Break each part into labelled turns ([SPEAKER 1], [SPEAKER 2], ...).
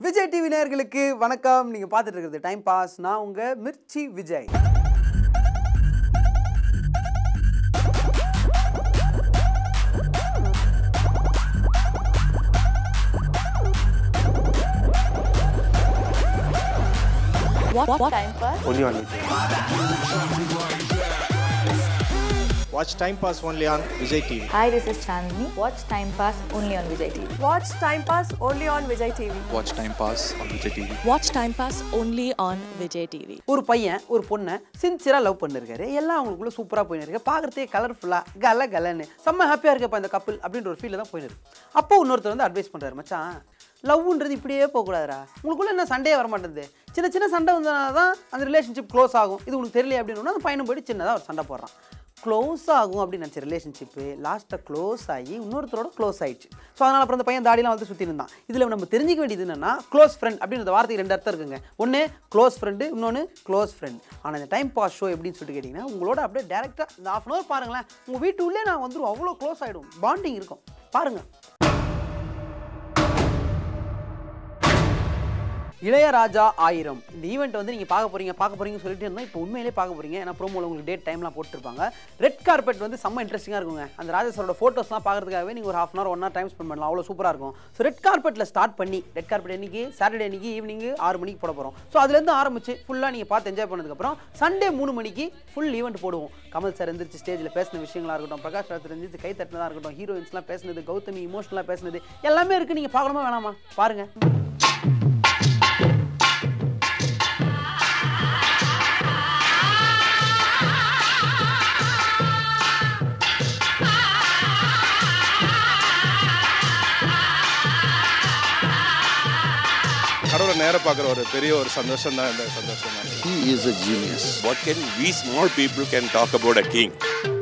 [SPEAKER 1] Vijay TV நேயர்களுக்கு வணக்கம் நீங்க பார்த்துட்டு இருக்கிறது டைம் பாஸ் நான் உங்க Mirchi Vijay
[SPEAKER 2] What, what time pass?
[SPEAKER 3] Only on Vijay. Watch Time Pass only on Vijay TV.
[SPEAKER 2] Hi, this is Chandni. Watch Time Pass only on Vijay TV.
[SPEAKER 4] Watch Time Pass only on Vijay TV.
[SPEAKER 5] Watch Time Pass on Vijay TV.
[SPEAKER 6] Watch Time Pass only on Vijay TV.
[SPEAKER 1] ஒரு பையன் ஒரு பொண்ணை சின்சியரா love பண்ணிருக்காரு எல்லாம் அவங்களுக்குள்ள சூப்பரா போயின்னு இருக்கு பார்க்கறதே கலர்ஃபுல்லா கல கலன்னு செம்ம ஹாப்பியா இருக்கப்பா இந்த கப்பல் அப்படின்ற ஒரு ஃபீல்ல தான் போயின்னு இருக்கு அப்போ இன்னொருத்தர் வந்து அட்வைஸ் பண்றாரு மச்சான் லவ்ன்றது இப்படியே போகக்கூடாதுடா உங்களுக்குள்ள என்ன சண்டையே வர மாட்டேங்குது சின்ன சின்ன சண்டை வந்தனால தான் அந்த ரிலேஷன்ஷிப் க்ளோஸ் ஆகும் இது உனக்கு தெரியல அப்படின்னு அந்த பையனும் போயிட்டு சின்னதாக ஒரு சண்டை போடுறான் க்ளோஸ் ஆகும் அப்படின்னு நினச்ச ரிலேஷன்ஷிப்பு லாஸ்ட்டாக க்ளோஸ் ஆகி இன்னொருத்தரோட க்ளோஸ் ஆயிடுச்சு ஸோ அதனால் அப்புறம் அந்த பையன் தாடிலாம் வந்து சுற்றி இருந்தான் இதில் நம்ம தெரிஞ்சிக்க வேண்டியது என்னன்னா க்ளோஸ் ஃப்ரெண்ட் அப்படின்ற வார்த்தைக்கு ரெண்டு அர்த்தம் இருக்குங்க ஒன்று க்ளோஸ் ஃப்ரெண்டு இன்னொன்று க்ளோஸ் ஃப்ரெண்ட் ஆனால் இந்த டைம் பாஸ் ஷோ எப்படின்னு சொல்லிட்டு கேட்டிங்கன்னா உங்களோட அப்படியே டேரெக்டாக இந்த ஆஃப் அன் ஹவர் பாருங்களேன் உங்கள் வீட்டு உள்ளே நான் வந்துடும் அவ்வளோ க்ளோஸ் ஆகிடும் பாண்டிங் இருக்கும் பாருங்கள் இளையராஜா ஆயிரம் இந்த ஈவெண்ட் வந்து நீங்கள் பார்க்க போறீங்க பார்க்க போறீங்கன்னு சொல்லிட்டு இருந்தோம் இப்போ உண்மையிலே பார்க்க போறீங்க ஏன்னா ப்ரோமோவில் உங்களுக்கு டேட் டைம்லாம் போட்டுருப்பாங்க ரெட் கார்பெட் வந்து செம்ம இன்ட்ரெஸ்டிங்காக இருக்குங்க அந்த ராஜேஸ்வரோட ஃபோட்டோஸ்லாம் பார்க்கறதுக்காகவே நீங்கள் ஒரு half an hour one hour time spend பண்ணலாம் அவ்வளோ சூப்பராக இருக்கும் ஸோ ரெட் கார்பெட்டில் ஸ்டார்ட் பண்ணி ரெட் கார்பெட் இன்னைக்கு சாட்டர்டே அன்னைக்கு ஈவினிங் ஆறு மணிக்கு போட போகிறோம் ஸோ அதுலேருந்து ஆரம்பிச்சு ஃபுல்லாக நீங்கள் பார்த்து என்ஜாய் பண்ணதுக்கப்புறம் சண்டே மூணு மணிக்கு ஃபுல் ஈவெண்ட் போடுவோம் கமல் சார் எந்திரிச்சு ஸ்டேஜில் பேசின விஷயங்களா இருக்கட்டும் பிரகாஷ் ராஜ் எந்திரிச்சு கை தட்டினதாக இருக்கட்டும் ஹீரோயின்ஸ்லாம் பேசினது கௌதமி இமோஷனலாக பேசினது எல்லாமே இருக்குது நீங்கள் பார்க்கணுமா வேணாமா பாருங்கள்
[SPEAKER 5] கடவுளை நேர பார்க்குற ஒரு பெரிய ஒரு சந்தோஷம் தான் இந்த சந்தோஷம் தான்
[SPEAKER 7] He is a genius.
[SPEAKER 8] What can we small people can talk about a king?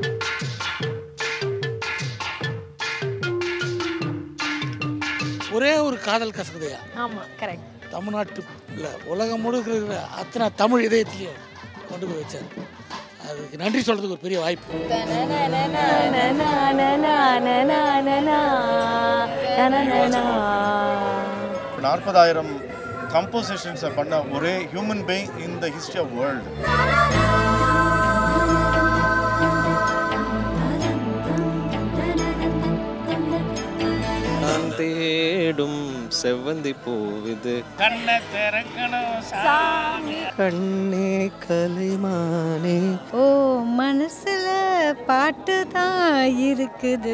[SPEAKER 9] ஒரே ஒரு காதல் கசகுதையா
[SPEAKER 4] ஆமா கரெக்ட்
[SPEAKER 9] தமிழ்நாட்டு இல்லை உலகம் முழுக்க இருக்கிற அத்தனை தமிழ் இதயத்திலையும் கொண்டு போய் வச்சார் அதுக்கு நன்றி சொல்றதுக்கு ஒரு பெரிய வாய்ப்பு
[SPEAKER 3] நாற்பதாயிரம் கம்போசிஷன்ஸை பண்ண ஒரே human being in the history of world
[SPEAKER 7] நான் தேடும் செவ்வந்தி பூவிது
[SPEAKER 9] கண்ணை திறக்கணும்
[SPEAKER 7] கண்ணே கலைமானே
[SPEAKER 10] ஓ மனசுல பாட்டு தான் இருக்குது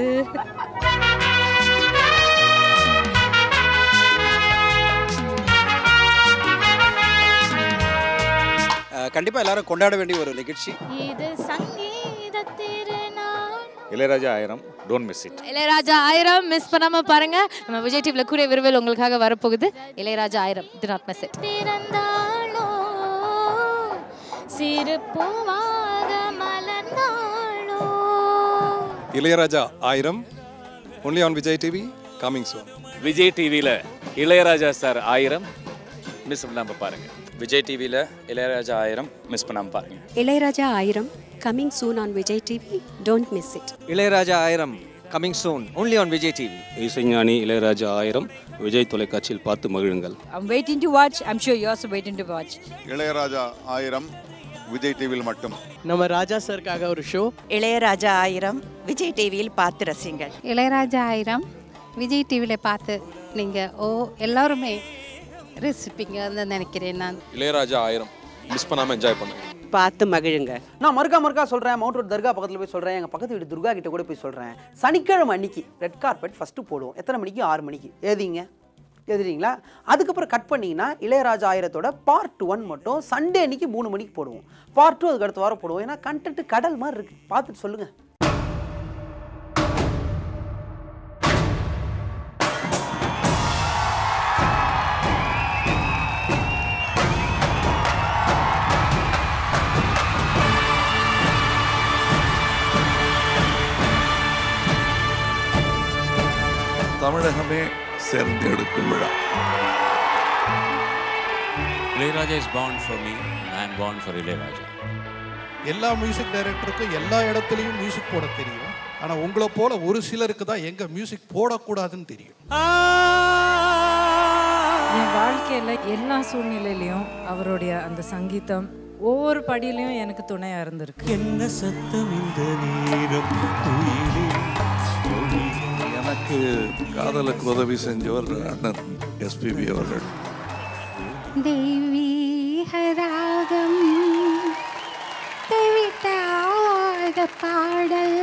[SPEAKER 11] கண்டிப்பாக எல்லாரும் கொண்டாட வேண்டிய ஒரு நிகழ்ச்சி
[SPEAKER 10] இது சங்கீத திருநாள்
[SPEAKER 5] இளையராஜா ஆயிரம் டோன்ட் மிஸ் இட்
[SPEAKER 6] இளையராஜா ஆயிரம் மிஸ் பண்ணாம பாருங்க நம்ம விஜய் டிவில கூடிய விரைவில் உங்களுக்காக வரப்போகுது இளையராஜா ஆயிரம் டு நாட் மிஸ் இட்
[SPEAKER 10] பிறந்தாளோ சிறு பூவாக மலர்ந்தாளோ
[SPEAKER 5] இளையராஜா ஆயிரம் only on Vijay TV coming soon
[SPEAKER 8] Vijay டிவியில் இளையராஜா சார் ஆயிரம் மிஸ் பண்ணாம பாருங்க
[SPEAKER 11] விஜய் டிவியில் இளையராஜா ஆயிரம் மிஸ் பண்ணாமல் பாருங்க
[SPEAKER 10] இளையராஜா ஆயிரம் coming soon on Vijay TV don't miss it
[SPEAKER 11] Ilaiyaraaja ஆயிரம் coming soon only on Vijay TV
[SPEAKER 7] இசைஞானி இளையராஜா ஆயிரம் விஜய் தொலைக்காட்சியில் பார்த்து மகிழுங்கள்
[SPEAKER 10] I'm waiting to watch. I'm sure you're also waiting to watch.
[SPEAKER 5] Ilaiyaraaja ஆயிரம் விஜய் டிவியில் மட்டும்
[SPEAKER 9] நம்ம ராஜா சாருக்காக ஒரு ஷோ
[SPEAKER 10] இளையராஜா ஆயிரம் விஜய் டிவியில் பார்த்து ரசிங்கள்
[SPEAKER 6] இளையராஜா ஆயிரம் விஜய் டிவில பார்த்து நீங்க ஓ எல்லாருமே ரசிப்பீங்கன்னு நினைக்கிறேன் நான்
[SPEAKER 5] இளையராஜா ஆயிரம் மிஸ் பண்ணாமல் என்ஜாய் பண்ணுங்க
[SPEAKER 10] பார்த்து மகிழுங்க
[SPEAKER 1] நான் மறுக்கா மறுக்கா சொல்கிறேன் மவுண்ட் ரோட் தர்கா பக்கத்தில் போய் சொல்கிறேன் எங்கள் பக்கத்து வீட்டு துர்கா கிட்ட கூட போய் சொல்கிறேன் சனிக்கிழமை அன்னைக்கு ரெட் கார்பெட் ஃபஸ்ட்டு போடுவோம் எத்தனை மணிக்கு ஆறு மணிக்கு எழுதிங்க எழுதுறீங்களா அதுக்கப்புறம் கட் பண்ணிங்கன்னா இளையராஜா ஆயிரத்தோட பார்ட் ஒன் மட்டும் சண்டே அன்னைக்கு மூணு மணிக்கு போடுவோம் பார்ட் டூ அதுக்கு அடுத்த வாரம் போடுவோம் ஏன்னா கண்டென்ட் கடல் மாதிரி இருக்குது பார்த்துட்டு சொல்லுங்கள்
[SPEAKER 8] தமிழகமே சேர்ந்து எடுக்கும் விழா Ilaiyaraaja is born for me I am born for Ilaiyaraaja
[SPEAKER 9] எல்லா மியூசிக் டைரக்டருக்கும் எல்லா இடத்துலையும் மியூசிக் போட தெரியும் ஆனால் உங்களை போல ஒரு சிலருக்கு தான் எங்க மியூசிக் போடக்கூடாதுன்னு தெரியும்
[SPEAKER 12] என் வாழ்க்கையில் எல்லா சூழ்நிலையிலையும் அவருடைய அந்த சங்கீதம் ஒவ்வொரு படியிலையும் எனக்கு துணையாக இருந்திருக்கு
[SPEAKER 13] என்ன சத்தம் இந்த நேரம்
[SPEAKER 14] எனக்கு காதலுக்கு உதவி செஞ்சவர் அண்ணன் எஸ்பிபி அவர்கள்
[SPEAKER 6] தெய்வீக ராகம் தெவிட்டாத பாடல்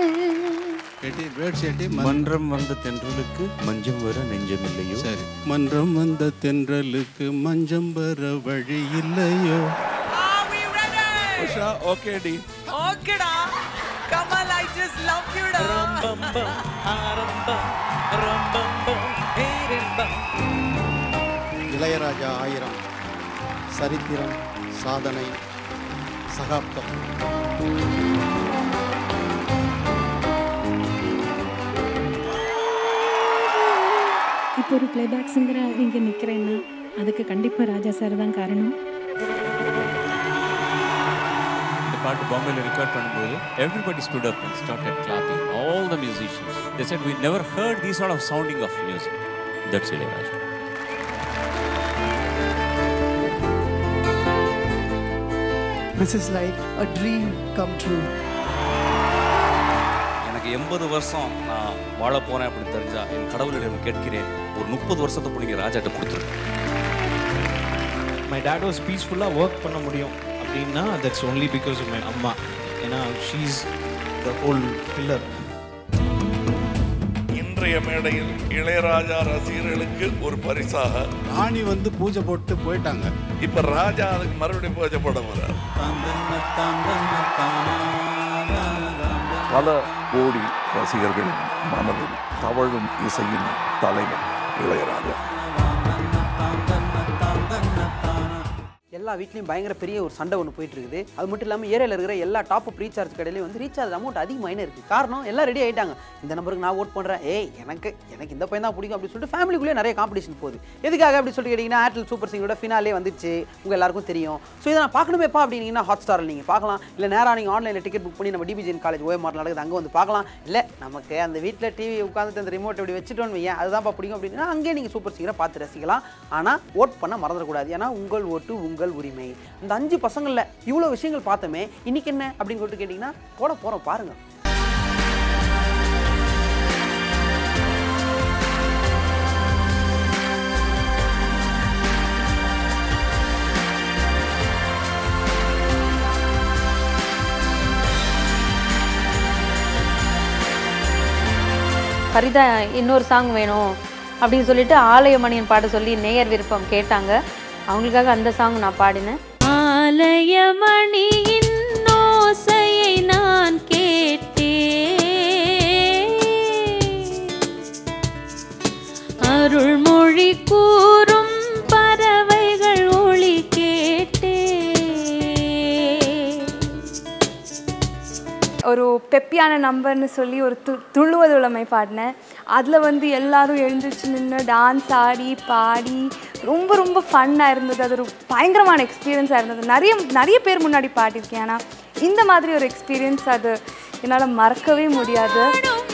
[SPEAKER 15] மன்றம் வந்த தென்றலுக்கு மஞ்சம் வர நெஞ்சமில்லையோ
[SPEAKER 16] சரி மன்றம் வந்த தென்றலுக்கு மஞ்சம் வர வழி இல்லையோ
[SPEAKER 14] உஷா ஓகே டி
[SPEAKER 17] ஓகேடா Kamal I just love you டா
[SPEAKER 18] இளையராஜா ஆயிரம் சரித்திரம் சாதனை சகாப்தம்
[SPEAKER 19] இப்போ ஒரு பிளேபேக் சிங்கராக இங்கே நிற்கிறேன்னா அதுக்கு கண்டிப்பாக ராஜா சார் தான் காரணம்
[SPEAKER 20] இந்த பாட்டு பாம்பேல ரெக்கார்ட் பண்ணும்போது everybody stood up and started clapping all the musicians they said we never heard these sort of sounding of music that's Ilaiyaraaja
[SPEAKER 21] This is like a dream come true.
[SPEAKER 7] எனக்கு எண்பது வருஷம் நான் வாழ போறேன் அப்படின்னு தெரிஞ்சா என் கடவுளிடம் கேட்கிறேன் ஒரு முப்பது வருஷத்தை பிடிங்க ராஜாட்ட கொடுத்துரு
[SPEAKER 22] மை டேட் வாஸ் பீஸ்ஃபுல்லாக ஒர்க் பண்ண முடியும் அப்படின்னா that's only because of my அம்மா ஏன்னா ஷீஸ் த ஹோல் பில்லர்
[SPEAKER 14] இன்றைய மேடையில் இளையராஜா ரசிகர்களுக்கு ஒரு பரிசாக
[SPEAKER 16] ராணி வந்து பூஜை போட்டு போயிட்டாங்க
[SPEAKER 14] இப்ப ராஜா அதுக்கு மறுபடியும் பூஜை போட போறார் பல கோடி ரசிகர்களின் மனதில் தவழும் இசையின் தலைவன் இளையராஜா
[SPEAKER 1] எல்லா வீட்லேயும் பயங்கர பெரிய ஒரு சண்டை ஒன்று போயிட்டு இருக்குது அது மட்டும் இல்லாமல் ஏரியாவில் இருக்கிற எல்லா டாப் அப் ரீசார்ஜ் கடையிலையும் வந்து ரீசார்ஜ் அமௌண்ட் அதிகமாக இருக்குது காரணம் எல்லாம் ரெடி ஆகிட்டாங்க இந்த நம்பருக்கு நான் ஓட் பண்ணுறேன் ஏய் எனக்கு எனக்கு இந்த பையன் தான் பிடிக்கும் அப்படின்னு சொல்லிட்டு ஃபேமிலிக்குள்ளே நிறைய காம்படிஷன் போகுது எதுக்காக அப்படி சொல்லிட்டு கேட்டிங்கன்னா ஏர்டெல் சூப்பர் சிங்கரோட ஃபினாலே வந்துச்சு உங்கள் எல்லாருக்கும் தெரியும் ஸோ இதை நான் பார்க்கணுமேப்பா அப்படின்னீங்கன்னா ஹாட் ஸ்டாரில் நீங்கள் பார்க்கலாம் இல்லை நேராக நீங்கள் ஆன்லைனில் டிக்கெட் புக் பண்ணி நம்ம டிபிஜிஎன் காலேஜ் ஓஎம்ஆர் நடக்குது அங்கே வந்து பார்க்கலாம் இல்லை நமக்கு அந்த வீட்டில் டிவி உட்காந்துட்டு அந்த ரிமோட் இப்படி வச்சுட்டோன்னு வையன் அதுதான்ப்பா பிடிக்கும் அப்படின்னா அங்கேயே நீங்கள் சூப்பர் சிங்கரை பார்த்து ரசிக்கலாம் ஆனால் ஓட் பண்ண மறந்துடக்கூடாது ஏன்னா உங்கள் ஓட்டு உங்கள் உரிமை இந்த அஞ்சு பசங்களில் இவ்வளோ விஷயங்கள் பார்த்தோமே இன்னைக்கு என்ன அப்படின்னு சொல்லிட்டு கேட்டிங்கன்னா போட போகிறோம் பாருங்கள்
[SPEAKER 23] ஃபரிதா இன்னொரு சாங் வேணும் அப்படின்னு சொல்லிட்டு ஆலயமணியன் பாட சொல்லி நேயர் விருப்பம் கேட்டாங்க அவங்களுக்காக அந்த சாங் நான் பாடினேன்
[SPEAKER 24] ஆலயமணியின் ஓசையை நான் கேட்டேன் அருள்மொழி கூறும் பறவைகள் ஒளி கேட்டேன்
[SPEAKER 2] ஒரு பெப்பியான நம்பர்னு சொல்லி ஒரு து துள்ளுவது உளமை பாடினேன் அதில் வந்து எல்லாரும் எழுந்திரிச்சு நின்று டான்ஸ் ஆடி பாடி ரொம்ப ரொம்ப ஃபன்னாக இருந்தது அது ஒரு பயங்கரமான எக்ஸ்பீரியன்ஸாக இருந்தது நிறைய நிறைய பேர் முன்னாடி பாடியிருக்கேன் ஆனால் இந்த மாதிரி ஒரு எக்ஸ்பீரியன்ஸ் அது என்னால் மறக்கவே முடியாது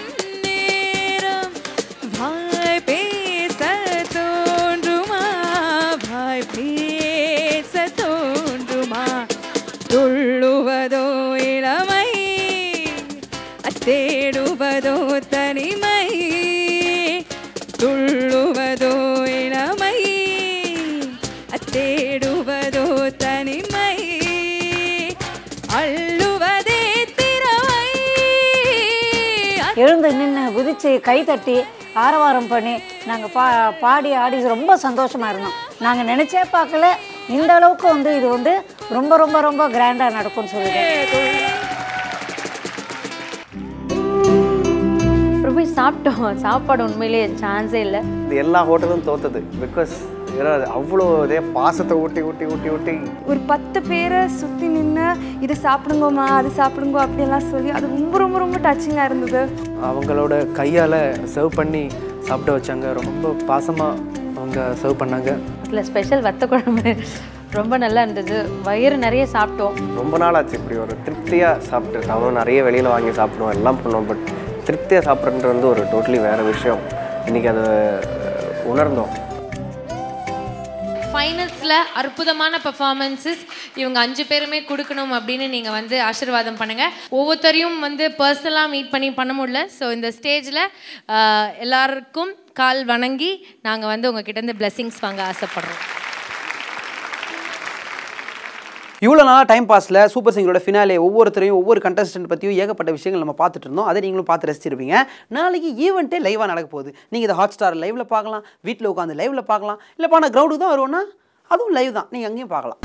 [SPEAKER 24] வாய் பேச தோன்றுமா வாய் பேச தோன்றுமா துள்ளுவதோ இளமை தேடுவதோ தனிமை துள்ளுவதோ இளமை தேடுவதோ தனிமை அள்ளுவதே திறமை
[SPEAKER 25] எழுந்து நின்று குதிச்சு கை தட்டி ஆரவாரம் பண்ணி நாங்கள் பா பாடி ஆடி ரொம்ப சந்தோஷமாக இருந்தோம் நாங்கள் நினச்சே பார்க்கல இந்த அளவுக்கு வந்து இது வந்து ரொம்ப ரொம்ப ரொம்ப கிராண்டாக நடக்கும்னு சொல்லிட்டு
[SPEAKER 23] அப்புறம் போய் சாப்பிட்டோம் சாப்பாடு உண்மையிலேயே சான்ஸே இல்லை
[SPEAKER 26] இது எல்லா ஹோட்டலும் தோத்தது பிகாஸ் அவ்வளோ இதே பாசத்தை ஊட்டி ஊட்டி ஊட்டி ஊட்டி
[SPEAKER 2] ஒரு பத்து பேரை சுற்றி நின்று இது சாப்பிடுங்கம்மா அது சாப்பிடுங்க அப்படியெல்லாம் சொல்லி அது ரொம்ப ரொம்ப ரொம்ப டச்சிங்காக இருந்தது
[SPEAKER 27] அவங்களோட கையால் சர்வ் பண்ணி சாப்பிட வச்சாங்க ரொம்ப பாசமாக அவங்க சர்வ் பண்ணாங்க
[SPEAKER 23] அதில் ஸ்பெஷல் வத்த குழம்பு ரொம்ப நல்லா இருந்தது வயிறு நிறைய சாப்பிட்டோம்
[SPEAKER 26] ரொம்ப நாள் ஆச்சு இப்படி ஒரு திருப்தியாக சாப்பிட்டு அவனும் நிறைய வெளியில் வாங்கி சாப்பிடுவோம் எல்லாம் பண்ணுவோம் பட் திருப்தியாக சாப்பிட்றது வந்து ஒரு டோட்டலி வேறு விஷயம் இன்றைக்கி அதை உணர்ந்தோம்
[SPEAKER 3] ஃபைனல்ஸில் அற்புதமான பெர்ஃபார்மன்ஸஸ் இவங்க அஞ்சு பேருமே கொடுக்கணும் அப்படின்னு நீங்கள் வந்து ஆசீர்வாதம் பண்ணுங்கள் ஒவ்வொருத்தரையும் வந்து பர்சனலாக மீட் பண்ணி பண்ண முடியல ஸோ இந்த ஸ்டேஜில் எல்லாருக்கும் கால் வணங்கி நாங்கள் வந்து உங்ககிட்ட இருந்து பிளெஸிங்ஸ் வாங்க ஆசைப்படுறோம்
[SPEAKER 1] இவ்வளோ நாளாக டைம் பாஸில் சூப்பர் சிங்கரோட ஃபினாலே ஒவ்வொருத்தரையும் ஒவ்வொரு கண்டஸ்டன்ட் பற்றியும் ஏகப்பட்ட விஷயங்கள் நம்ம பார்த்துட்டு இருந்தோம் அதை நீங்களும் பார்த்து ரசிச்சிருப்பீங்க நாளைக்கு ஈவெண்ட்டே லைவாக நடக்க போகுது நீங்கள் இதை ஹாட் ஸ்டார் லைவில் பார்க்கலாம் வீட்டில் உட்காந்து லைவில் பார்க்கலாம் இல்லைப்பா நான் கிரௌண்டுக்கு தான் வருவோன்னா அதுவும் லைவ் தான் நீங்கள் அங்கேயும் பார்க்கலாம்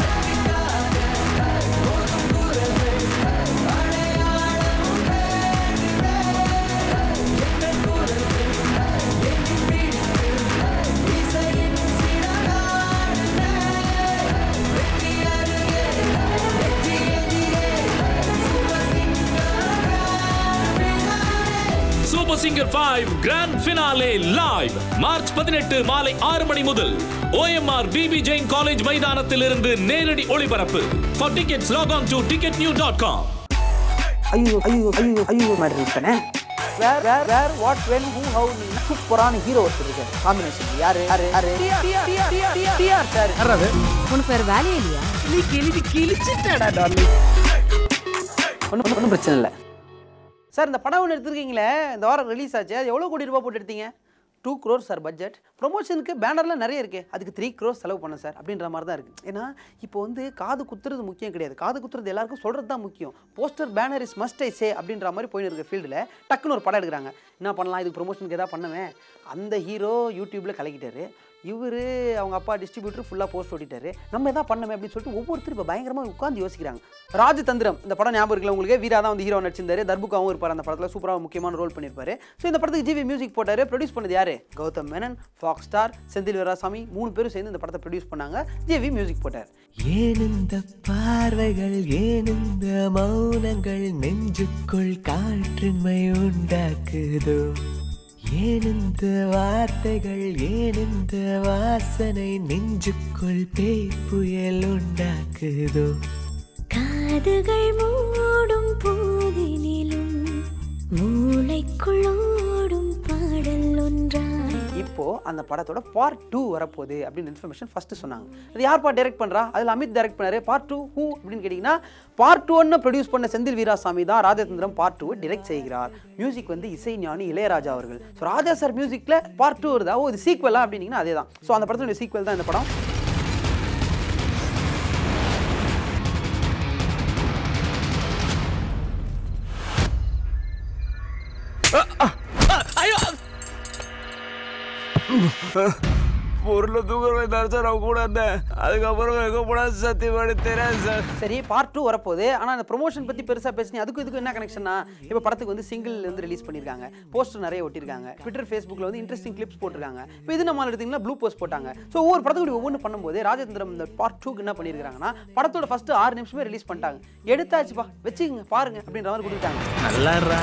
[SPEAKER 4] super singer five grand finale live March பதினெட்டு மாலை ஆறு மணி முதல் ஓஎம்ஆர் பிபி ஜெயின் காலேஜ் மைதானத்தில் இருந்து நேரடி ஒளிபரப்பு for tickets log on to ticket new dot com
[SPEAKER 1] ஐயோ ஐயோ ஐயோ ஐயோ மாதிரி இருப்பேனே where where where what when who how நீ சூப்பரான ஹீரோ ஒருத்தர் இருக்காரு காம்பினேஷன் யாரு யாரு யாரு டிஆர் சார்
[SPEAKER 5] யாராவது உனக்கு வேற வேலையே இல்லையா
[SPEAKER 1] நீ கிழிச்சு கிழிச்சிட்டடா டார்லிங் ஒன்றும் ஒன்றும் பிரச்சனை இல்லை சார் இந்த படம் ஒன்று எடுத்துருக்கீங்களே இந்த வாரம் ரிலீஸ் ஆச்சு அது எவ்வளோ கோடி ரூபாய் போட்டு எடுத்தீங்க டூ க்ரோர் சார் பட்ஜெட் ப்ரொமோஷனுக்கு பேனர்லாம் நிறைய இருக்கு அதுக்கு த்ரீ க்ரோர் செலவு பண்ண சார் அப்படின்ற மாதிரி தான் இருக்குது ஏன்னா இப்போ வந்து காது குத்துறது முக்கியம் கிடையாது காது குத்துறது எல்லாருக்கும் சொல்கிறது தான் முக்கியம் poster banner is must I say அப்படின்ற மாதிரி போயின்னு இருக்க ஃபீல்டில் டக்குன்னு ஒரு படம் எடுக்கிறாங்க என்ன பண்ணலாம் இதுக்கு ப்ரொமோஷனுக்கு எதாவது பண்ணுவேன் அந்த ஹீரோ யூடியூப்பில் கலக்கிட்டாரு இவர் அவங்க அப்பா டிஸ்ட்ரிபியூட்டர் ஃபுல்லாக போஸ்ட் ஓட்டிட்டாரு நம்ம எதாவது பண்ணமே அப்படின்னு சொல்லிட்டு ஒவ்வொருத்தரும் இப்போ பயங்கரமாக உட்காந்து யோசிக்கிறாங்க ராஜதந்திரம் இந்த படம் ஞாபகம் இருக்குல்ல உங்களுக்கு வீரா தான் வந்து ஹீரோ நடிச்சிருந்தாரு தர்புகாவும் இருப்பார் அந்த படத்தில் சூப்பராக முக்கியமான ரோல் பண்ணியிருப்பாரு ஸோ இந்த படத்துக்கு ஜிவி மியூசிக் போட்டார் ப்ரொடியூஸ் பண்ணது யாரு கௌதம் மேனன் ஃபாக்ஸ் ஸ்டார் செந்தில் வீராசாமி மூணு பேரும் சேர்ந்து இந்த படத்தை ப்ரொடியூஸ் பண்ணாங்க ஜிவி மியூசிக் போட்டார்
[SPEAKER 8] ஏன் இந்த பார்வைகள் ஏன் இந்த மௌனங்கள் நெஞ்சுக்குள் காற்றின்மை உண்டாக்குதோ ஏன் இந்த வார்த்தைகள் ஏன் இந்த வாசனை நெஞ்சுக்குள் பேய் புயல் உண்டாக்குதோ
[SPEAKER 9] காதுகள் மூடும் போதினிலும் மூளைக்குள் ஓடும் பாடல் ஒன்றாய்
[SPEAKER 1] இப்போ அந்த படத்தோட பார்ட் டூ வரப்போகுது அப்படின்னு இன்ஃபர்மேஷன் ஃபர்ஸ்ட் சொன்னாங்க அது யார் பார்ட் டைரக்ட் பண்ணுறா அதில் அமித் டைரக்ட் பண்ணாரு பார்ட் டூ ஹூ அப்படின்னு கேட்டிங்கன்னா பார்ட் ஒன்னு ப்ரொடியூஸ் பண்ண செந்தில் வீராசாமி தான் ராஜதந்திரம் பார்ட் டூ டிரெக்ட் செய்கிறார் மியூசிக் வந்து இசை ஞானி இளையராஜா அவர்கள் ஸோ ராஜா சார் மியூசிக்கில் பார்ட் டூ வருதா ஓ இது சீக்வலா அப்படின்னீங்கன்னா அதே தான் ஸோ அந்த படத்தோட சீக்வல் தான் இந்த படம்
[SPEAKER 8] ஐயோ பொருளை தூக்குற தான் சார் அவங்க கூட இருந்தேன் அதுக்கப்புறம் எங்கே போனால் சத்தியமாடி தெரியாது சார்
[SPEAKER 1] சரி பார்ட் டூ வரப்போகுது ஆனால் அந்த ப்ரொமோஷன் பற்றி பெருசாக பேசுனீங்க அதுக்கும் இதுக்கும் என்ன கனெக்ஷனா இப்போ படத்துக்கு வந்து சிங்கிள் வந்து ரிலீஸ் பண்ணியிருக்காங்க போஸ்டர் நிறைய ஒட்டியிருக்காங்க ட்விட்டர் ஃபேஸ்புக்கில் வந்து இன்ட்ரெஸ்டிங் கிளிப்ஸ் போட்டிருக்காங்க இப்போ இது நம்ம எடுத்தீங்கன்னா ப்ளூ போஸ்ட் போட்டாங்க ஸோ ஒவ்வொரு படத்துக்கு ஒவ்வொன்று பண்ணும்போது ராஜேந்திரம் இந்த பார்ட் டூக்கு என்ன பண்ணியிருக்காங்கன்னா படத்தோட ஃபர்ஸ்ட் ஆறு நிமிஷமே ரிலீஸ் பண்ணிட்டாங்க எடுத்தாச்சுப்பா வச்சுக்கங்க பாருங்க அப்படின்ற மாதிரி கொடுத்துட்டாங்க
[SPEAKER 8] நல்லா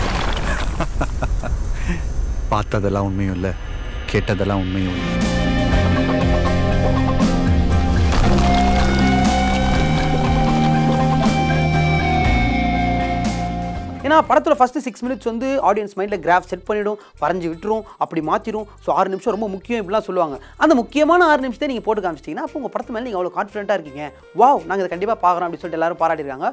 [SPEAKER 10] பார்த்ததெல்லாம் உண்மையும் இல்லை கேட்டதெல்லாம் உண்மையும் இல்லை
[SPEAKER 1] ஏன்னா படத்தில் ஃபஸ்ட்டு சிக்ஸ் மினிட்ஸ் வந்து ஆடியன்ஸ் மைண்டில் கிராஃப் செட் பண்ணிடும் வரைஞ்சி விட்டுரும் அப்படி மாற்றிடும் ஸோ ஆறு நிமிஷம் ரொம்ப முக்கியம் இப்படிலாம் சொல்லுவாங்க அந்த முக்கியமான ஆறு நிமிஷத்தை நீங்கள் போட்டு காமிச்சிட்டிங்கன்னா அப்போ உங்கள் படத்து மேலே நீங்கள் அவ்வளோ கான்ஃபிடென்ட்டாக இருக்கீங்க வாவ் நாங்கள் இதை கண்டிப்பாக பார்க்குறோம் அப்படின்னு சொல்லிட்டு எல்லாரும் பாராட்டியிருக்காங்க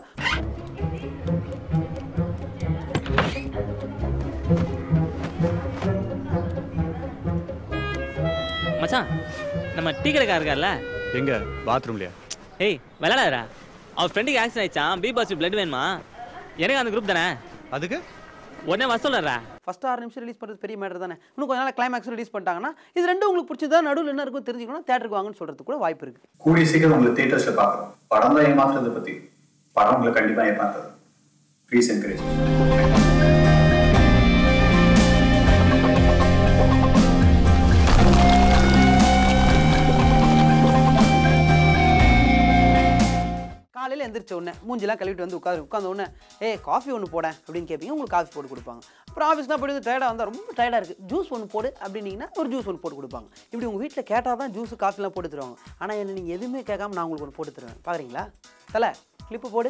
[SPEAKER 11] மச்சான் நம்ம டீ கடைக்கார இருக்கார்ல
[SPEAKER 10] எங்க பாத்ரூம்லையா
[SPEAKER 11] ஏய் விளையாடாதடா அவர் ஃப்ரெண்டுக்கு ஆக்சிடென்ட் ஆயிடுச்சான் பி பாசிட்டிவ் பிளட் வேணுமா எனக்கு அந்த குரூப் தானே
[SPEAKER 10] அதுக்கு
[SPEAKER 11] உடனே வர சொல்லுறா
[SPEAKER 1] ஃபஸ்ட் ஆறு நிமிஷம் ரிலீஸ் பண்ணுறது பெரிய மேட்டர் தானே இன்னும் கொஞ்ச நாள் கிளைமேக்ஸ் ரிலீஸ் பண்ணிட்டாங்கன்னா இது ரெண்டும் உங்களுக்கு பிடிச்சதா நடுவில் என்ன இருக்கும் தெரிஞ்சுக்கணும் தேட்டருக்கு வாங்கன்னு சொல்கிறதுக்கு கூட வாய்ப்பு இருக்குது
[SPEAKER 28] கூடிய சீக்கிரம் உங்களை தேட்டர்ஸ்ல பார்க்குறோம் படம் தான் ஏமாத்துறதை பத்தி படம் உங்களை கண்டிப்பா ஏமாத்தாது ப்ளீஸ் என்கரேஜ்
[SPEAKER 1] காலையில் எந்திரிச்ச உடனே மூஞ்சிலாம் கழுவிட்டு வந்து உட்காரு உட்காந்த உடனே ஏ காஃபி ஒன்று போடேன் அப்படின்னு கேட்பீங்க உங்களுக்கு காஃபி போட்டு கொடுப்பாங்க அப்புறம் ஆஃபீஸ்லாம் போய் டயர்டாக வந்தால் ரொம்ப டயர்டாக இருக்குது ஜூஸ் ஒன்று போடு அப்படின்னீங்கன்னா ஒரு ஜூஸ் ஒன்று போட்டு கொடுப்பாங்க இப்படி உங்கள் வீட்டில் கேட்டால் தான் ஜூஸ் காஃபிலாம் போட்டு தருவாங்க ஆனால் என்ன நீங்கள் எதுவுமே கேட்காம நான் உங்களுக்கு ஒன்று போட்டு தருவேன் பார்க்குறீங்களா தலை கிளிப்பு போடு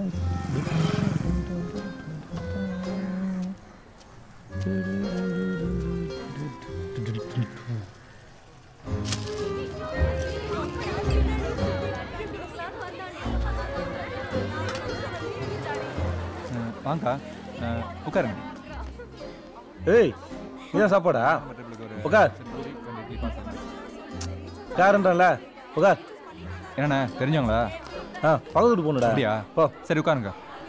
[SPEAKER 10] வாங்கக்கா அஹ், உட்காருங்க
[SPEAKER 6] ஏய் இதான் சாப்பாடா உட்கார் உட்காருன்றல உட்கார்
[SPEAKER 10] என்னண்ணே தெரிஞ்சவங்களா
[SPEAKER 6] ஆ பக்கத்து வீட்டு பொண்ணுடா
[SPEAKER 10] அப்படியா
[SPEAKER 6] போ
[SPEAKER 10] சரி உட்காருங்க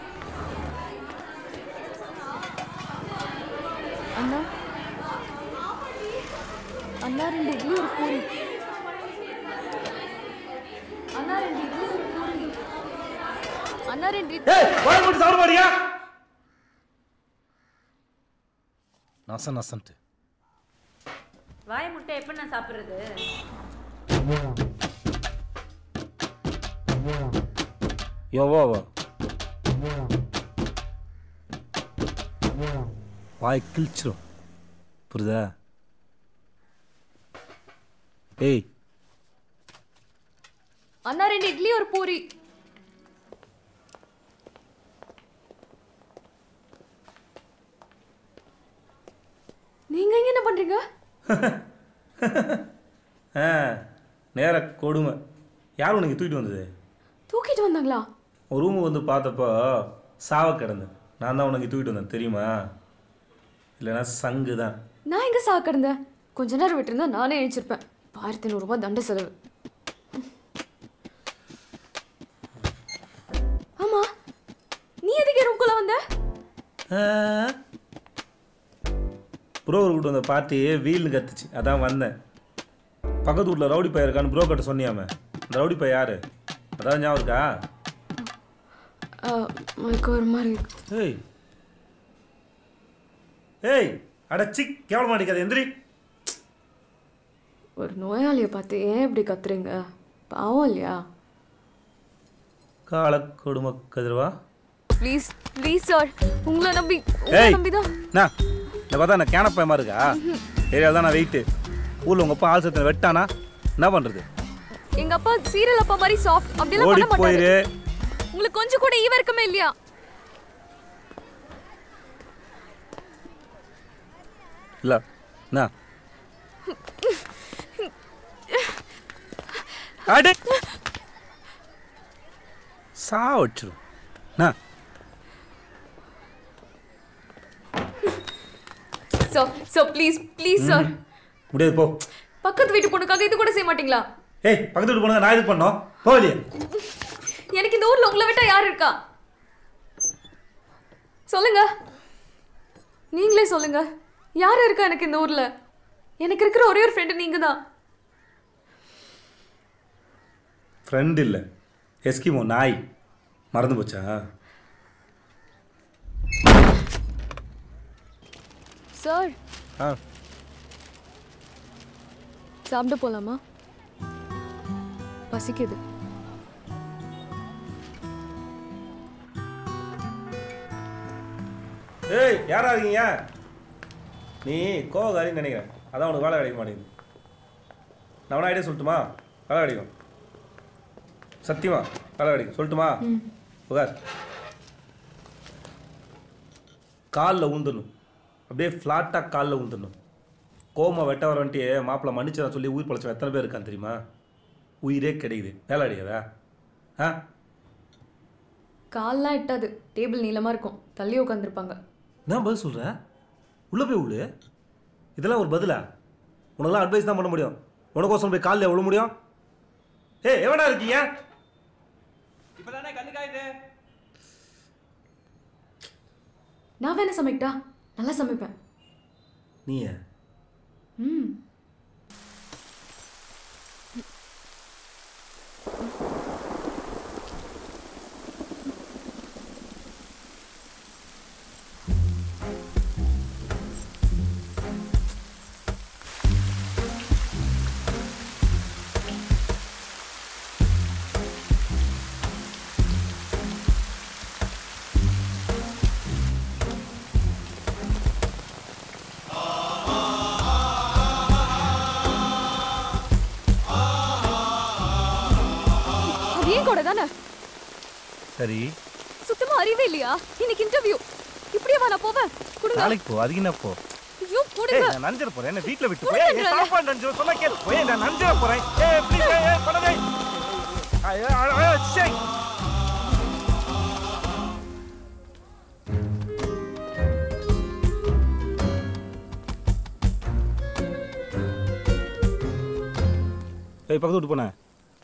[SPEAKER 2] அண்ணா அண்ணா ரெண்டு இட்லி ஒரு பூரி அண்ணா ரெண்டு இட்லி ஒரு பூரி அண்ணா ரெண்டு இட்லி
[SPEAKER 6] ஏய் வாய் மூடி சாப்பிட மாட்டியா நச நசன்ட்டு
[SPEAKER 23] வாய் முட்டை எப்போ நான் சாப்பிட்றது
[SPEAKER 6] எவ்வளோ வாய் கிழிச்சிரும் புரியுதா ஏய்
[SPEAKER 2] அண்ணா ரெண்டு இட்லி ஒரு பூரி நீங்க இங்க என்ன பண்றீங்க
[SPEAKER 6] ஆ நேர கொடுமை யார் உனக்கு தூக்கிட்டு வந்தது
[SPEAKER 2] தூக்கிட்டு வந்தாங்களா
[SPEAKER 6] ஒரு ரூமு வந்து பார்த்தப்போ சாவ கிடந்தேன் நான் தான் உனக்கு தூக்கிட்டு வந்தேன் தெரியுமா இல்லைன்னா சங்கு தான்
[SPEAKER 2] நான் எங்க சா கிடந்தேன் கொஞ்ச நேரம் விட்டுருந்தா நானே எழுச்சிருப்பேன் இப்போ ஆயிரத்தி ஐநூறுரூபா தண்ட செலவு ஆமா நீ எதுக்கு ரூம்குள்ள வந்த
[SPEAKER 6] புரோக்கர் கூட்டு வந்த பார்ட்டி வீல்னு கத்துச்சு அதான் வந்தேன் பக்கத்து வீட்டில் ரவுடி பையன் இருக்கான்னு புரோக்கர்ட்ட சொன்னியாமே அந்த ரவுடி பையன் யாரு அதான் ஞாபகம் இருக்கா
[SPEAKER 2] எனக்கு ஒரு மாதிரி இருக்கு.
[SPEAKER 6] ஏய் ஏய் அடச்சி கேவல மாட்டேங்காது எந்திரி
[SPEAKER 2] ஒரு நோயாளியை பார்த்து ஏன் இப்படி கத்துறீங்க பாவம் இல்லையா
[SPEAKER 6] கால கொடுமை கதிரவா
[SPEAKER 2] ப்ளீஸ் ப்ளீஸ் சார் உங்களை நம்பி உங்களை
[SPEAKER 6] ஏய்
[SPEAKER 2] நம்பி தான்
[SPEAKER 6] என்ன இந்த பார்த்தா நான் கேனப்பயமா இருக்கா ஏரியாவில் தான் நான் வெயிட்டு ஊரில் உங்கள் அப்பா ஆள் சத்தனை வெட்டானா என்ன பண்ணுறது
[SPEAKER 2] எங்க அப்பா சீரியல் அப்பா மாதிரி சாஃப்ட் அப்படிலாம்
[SPEAKER 6] ஓடி
[SPEAKER 2] பண்ண மாட்டாரு
[SPEAKER 6] போயிரு
[SPEAKER 2] உங்களுக்கு கொஞ்சம் கூட ஈவ இருக்கமே இல்லையா
[SPEAKER 6] இல்லை என்ன அடே சா வச்சிரும் என்ன
[SPEAKER 2] sir sir please please sir
[SPEAKER 6] முடியாது போ
[SPEAKER 2] பக்கத்து வீட்டு பொண்ணுக்காக இது கூட செய்ய மாட்டீங்களா
[SPEAKER 6] ஏய் பக்கத்து வீட்டு போனது நான் இது பண்ணோம் போகலையே
[SPEAKER 2] எனக்கு இந்த ஊர்ல உங்களை விட்டா யார் இருக்கா சொல்லுங்க நீங்களே சொல்லுங்க யார் இருக்கா எனக்கு இந்த ஊர்ல எனக்கு இருக்கிற ஒரே ஒரு ஃப்ரெண்டு நீங்க தான்
[SPEAKER 6] ஃப்ரெண்ட் இல்லை எஸ்கிமோ நாய் மறந்து போச்சா
[SPEAKER 2] சார்
[SPEAKER 6] ஆ
[SPEAKER 2] சாப்பிட போலாமா பசிக்குது
[SPEAKER 6] ஏய் யாரா இருக்கீங்க நீ கோவக்காரின்னு நினைக்கிறேன் அதான் உனக்கு வேலை கிடைக்க மாட்டேங்குது நான் வேணா ஐடியா சொல்லட்டுமா வேலை கிடைக்கும் சத்தியமா வேலை கிடைக்கும் சொல்லட்டுமா புகார் காலில் ஊந்துடணும் அப்படியே ஃப்ளாட்டாக காலில் ஊந்துடணும் கோமா வெட்ட வர வந்துட்டு மாப்பிள்ளை மன்னிச்சிடா சொல்லி உயிர் பழச்சவன் எத்தனை பேர் இருக்கான்னு தெரியுமா உயிரே கிடைக்குது வேலை கிடைக்காதா ஆ
[SPEAKER 2] கால்லாம் எட்டாது டேபிள் நீளமா இருக்கும் தள்ளி உட்காந்துருப்பாங்க
[SPEAKER 6] நான் பதில் சொல்கிறேன் உள்ளே போய் விடு இதெல்லாம் ஒரு பதிலா உனக்கெல்லாம் அட்வைஸ் தான் பண்ண முடியும் உனக்கோசரம் போய் காலில் எவ்வளோ முடியும் ஏய் எவனா இருக்கீங்க
[SPEAKER 7] இப்பதானே கண்ணு காயுது
[SPEAKER 2] நான் வேணா சமைக்கட்டா நல்லா சமைப்பேன்
[SPEAKER 6] நீ
[SPEAKER 2] ம் அது ஏன் கூட தானே
[SPEAKER 6] சரி
[SPEAKER 12] சுத்தமா அறிவே இல்லையா இன்னைக்கு இன்டர்வியூ இப்படியே வா நான் போவேன் கொடுங்க
[SPEAKER 6] நாளைக்கு போ அதுக்கு என்ன போ
[SPEAKER 12] ஐயோ
[SPEAKER 6] ஏய்
[SPEAKER 12] கொடுங்க
[SPEAKER 6] நான் நஞ்சிட போறேன் என்ன வீட்ல விட்டு
[SPEAKER 12] கொடுங்க
[SPEAKER 6] போய் ஏய்,
[SPEAKER 12] என்றாலே.
[SPEAKER 6] சாப்பாடு நஞ்சு சொன்னா கேளு ஏய் நான் நஞ்சிட போறேன் ஏய் ப்ளீஸ் ஏய் ஏய் பண்ணதே ஐயோ ஐயோ சே ஏய் பக்கத்து விட்டு போனேன்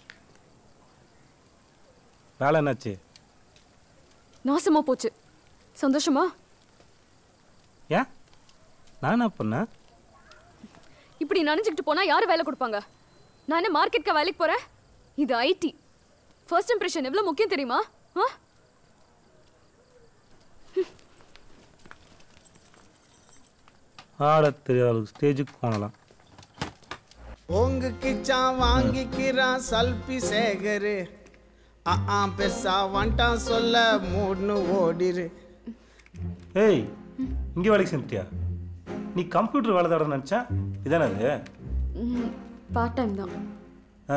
[SPEAKER 6] வேலை என்னாச்சு
[SPEAKER 12] நாசமா போச்சு சந்தோஷமா
[SPEAKER 6] ஏன் நான் என்ன பண்ணேன்
[SPEAKER 12] இப்படி நனைஞ்சுக்கிட்டு போனா யார் வேலை கொடுப்பாங்க நான் என்ன மார்க்கெட்க்கு வேலைக்கு போறேன் இது ஐடி ஃபர்ஸ்ட் இம்ப்ரெஷன் எவ்வளவு முக்கியம் தெரியுமா ஆ
[SPEAKER 6] ஆட தெரியாத அளவுக்கு ஸ்டேஜுக்கு போனலாம்
[SPEAKER 13] உங்க கிச்சான் வாங்கிக்கிறான் சல்பி சேகரு ஆ ஆ பெருசா வந்துட்டான் சொல்ல மூட்னு ஓடிரு
[SPEAKER 6] ஏய் இங்கே வேலைக்கு செஞ்சிட்டியா நீ கம்ப்யூட்டர் வேலை தர நினச்சேன் இதானே அது
[SPEAKER 12] பார்ட் டைம் தான்
[SPEAKER 6] ஆ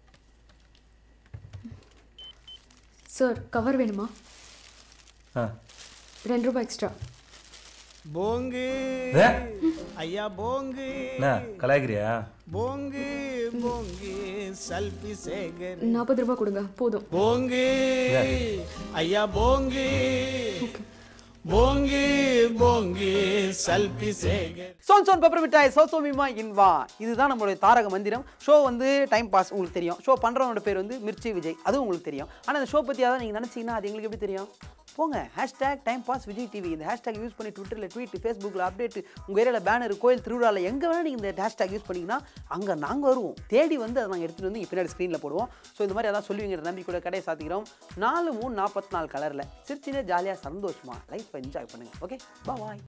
[SPEAKER 12] சார் கவர் வேணுமா
[SPEAKER 6] ஆ
[SPEAKER 12] ரெண்டு ரூபாய் எக்ஸ்ட்ரா
[SPEAKER 13] போங்கு
[SPEAKER 6] ஏ?
[SPEAKER 13] ஐயா போங்கு
[SPEAKER 6] என்ன கலாய்க்கிறியா
[SPEAKER 13] போங்கு போங்கு சல்பி சேகர்
[SPEAKER 12] நாற்பது ரூபாய் கொடுங்க போதும்
[SPEAKER 13] போங்கு ஐயா போங்கு போங்கு போங்கு சல்பி சேகர்
[SPEAKER 1] சோன் சோன் பப்பர் மிட்டாய் சோ சோ மீமா இன்வா இதுதான் நம்மளுடைய தாரக மந்திரம் ஷோ வந்து டைம் பாஸ் உங்களுக்கு தெரியும் ஷோ பண்ணுறவனோட பேர் வந்து மிர்ச்சி விஜய் அதுவும் உங்களுக்கு தெரியும் ஆனால் இந்த ஷோ பற்றி அதான் நீங்கள் நினச்சிங்கன்னா அது எங்களுக்கு எப்படி தெரியும் போங்க hashtag time pass Vijay TV இந்த ஹேஷ்டேக் யூஸ் பண்ணி ட்விட்டரில் ட்வீட் ஃபேஸ்புக்கில் அப்டேட் உங்கள் ஏரியாவில் பேனர் கோயில் திருவிழாவில் எங்கே வேணால் நீங்கள் இந்த ஹேஷ்டேக் யூஸ் பண்ணிங்கன்னா அங்கே நாங்கள் வருவோம் தேடி வந்து அதை நாங்கள் எடுத்துகிட்டு வந்து இங்க பின்னாடி ஸ்க்ரீனில் போடுவோம் ஸோ இந்த மாதிரி அதான் சொல்லுவீங்க நம்பி கூட கடையை சாத்திக்கிறோம் நாலு மூணு நாற்பத்தி நாலு கலரில் சிரிச்சினே ஜாலியாக சந்தோஷமாக லைஃப் என்ஜாய் பண்ணுங்கள் ஓகே பாய்